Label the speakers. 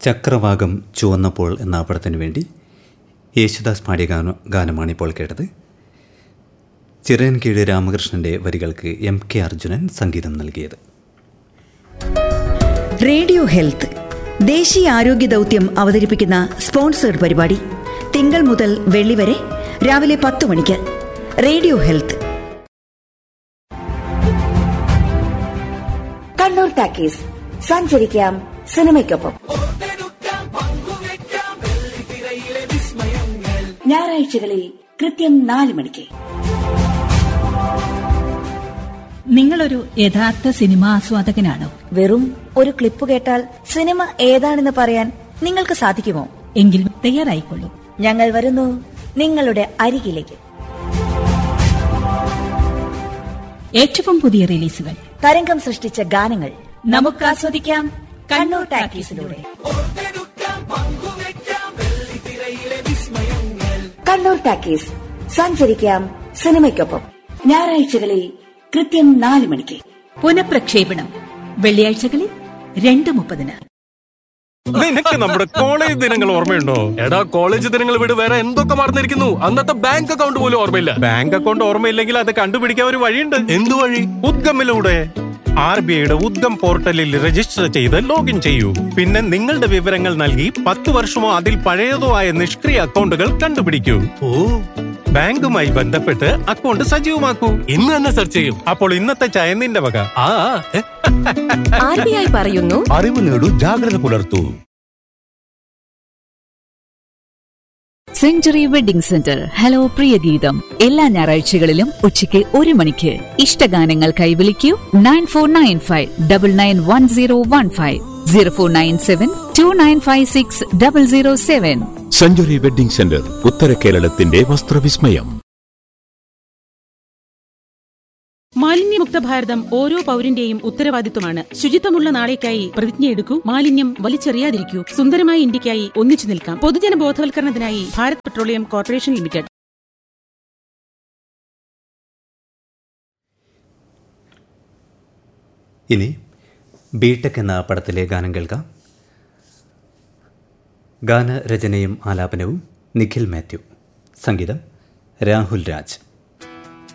Speaker 1: ചക്രവാകം ചുവന്നപ്പോൾ എന്ന പടത്തിനു വേണ്ടി യേശുദാസ് പാടിയ ഗാന ഗാനമാണിപ്പോൾ കേട്ടത് ചിറയൻകീഴ് രാമകൃഷ്ണന്റെ വരികൾക്ക് എം കെ അർജുനൻ സംഗീതം നൽകിയത്
Speaker 2: റേഡിയോ ഹെൽത്ത് ദേശീയ ആരോഗ്യ ദൗത്യം അവതരിപ്പിക്കുന്ന സ്പോൺസേഡ് പരിപാടി തിങ്കൾ മുതൽ വെള്ളി വരെ രാവിലെ പത്ത് മണിക്ക് റേഡിയോ ഹെൽത്ത്
Speaker 3: കണ്ണൂർ ടാക്കീസ് സഞ്ചരിക്കാം സിനിമയ്ക്കൊപ്പം ഞായറാഴ്ചകളിൽ കൃത്യം നാല് മണിക്ക്
Speaker 4: നിങ്ങളൊരു യഥാർത്ഥ സിനിമാ ആസ്വാദകനാണോ
Speaker 3: വെറും ഒരു ക്ലിപ്പ് കേട്ടാൽ സിനിമ ഏതാണെന്ന് പറയാൻ നിങ്ങൾക്ക് സാധിക്കുമോ
Speaker 4: എങ്കിൽ തയ്യാറായിക്കൊള്ളൂ
Speaker 3: ഞങ്ങൾ വരുന്നു നിങ്ങളുടെ അരികിലേക്ക്
Speaker 4: ഏറ്റവും പുതിയ റിലീസുകൾ
Speaker 3: തരംഗം സൃഷ്ടിച്ച ഗാനങ്ങൾ നമുക്ക് ആസ്വദിക്കാം കണ്ണൂർ ടാക്കീസിലൂടെ കണ്ണൂർ ടാക്കീസ് സഞ്ചരിക്കാം സിനിമയ്ക്കൊപ്പം ഞായറാഴ്ചകളിൽ കൃത്യം നാല് മണിക്ക്
Speaker 4: പുനഃപ്രക്ഷേപണം വെള്ളിയാഴ്ചകളിൽ രണ്ട് മുപ്പതിന്
Speaker 5: നിനക്ക് നമ്മുടെ കോളേജ് ദിനങ്ങൾ ഓർമ്മയുണ്ടോ
Speaker 6: എടാ കോളേജ് ദിനങ്ങൾ വിട് വേറെ എന്തൊക്കെ മറന്നിരിക്കുന്നു അന്നത്തെ ബാങ്ക് അക്കൗണ്ട് പോലും ഓർമ്മയില്ല
Speaker 5: ബാങ്ക് അക്കൗണ്ട് ഓർമ്മയില്ലെങ്കിൽ അത് കണ്ടുപിടിക്കാൻ ഒരു വഴിയുണ്ട്
Speaker 6: എന്തു വഴി
Speaker 5: ഉദ്ഗമിലൂടെ ആർ ബി ഐയുടെ ഉദ്ഗം പോർട്ടലിൽ രജിസ്റ്റർ ചെയ്ത് ലോഗിൻ ചെയ്യൂ പിന്നെ നിങ്ങളുടെ വിവരങ്ങൾ നൽകി പത്ത് വർഷമോ അതിൽ പഴയതോ ആയ നിഷ്ക്രിയ അക്കൗണ്ടുകൾ കണ്ടുപിടിക്കൂ
Speaker 6: ഓ
Speaker 5: ബാങ്കുമായി ബന്ധപ്പെട്ട് അക്കൗണ്ട് സജീവമാക്കൂ
Speaker 6: ഇന്ന് തന്നെ സെർച്ച് ചെയ്യും
Speaker 5: അപ്പോൾ ഇന്നത്തെ ചായ നിന്റെ വക
Speaker 6: ആ ഏ,
Speaker 7: ആർ ബി ഐ പറയുന്നു
Speaker 8: അറിവ് നേടൂ ജാഗ്രത പുലർത്തൂ
Speaker 9: സെഞ്ചുറി വെഡിംഗ് സെന്റർ ഹലോ പ്രിയ ഗീതം എല്ലാ ഞായറാഴ്ചകളിലും ഉച്ചയ്ക്ക് ഒരു മണിക്ക് ഇഷ്ടഗാനങ്ങൾക്കായി വിളിക്കൂ nine four nine five double nine one zero one five zero four nine seven two nine five six double zero seven
Speaker 8: century wedding centre ഉത്തര കേരളത്തിന്റെ വസ്ത്രവിസ്മയം
Speaker 10: മാലിന്യമുക്ത ഭാരതം ഓരോ പൗരന്റെയും ഉത്തരവാദിത്വമാണ് ശുചിത്വമുള്ള നാളേക്കായി പ്രതിജ്ഞയെടുക്കൂ മാലിന്യം വലിച്ചെറിയാതിരിക്കൂ സുന്ദരമായ ഇന്ത്യക്കായി ഒന്നിച്ചു നിൽക്കാം പൊതുജന ബോധവൽക്കരണത്തിനായി ഭാരത് പെട്രോളിയം കോർപ്പറേഷൻ ലിമിറ്റഡ്
Speaker 1: ഇനി ബിടെക് എന്ന പടത്തിലെ ഗാനം കേൾക്കാം ഗാനരചനയും ആലാപനവും നിഖിൽ മാത്യു സംഗീതം രാഹുൽ രാജ്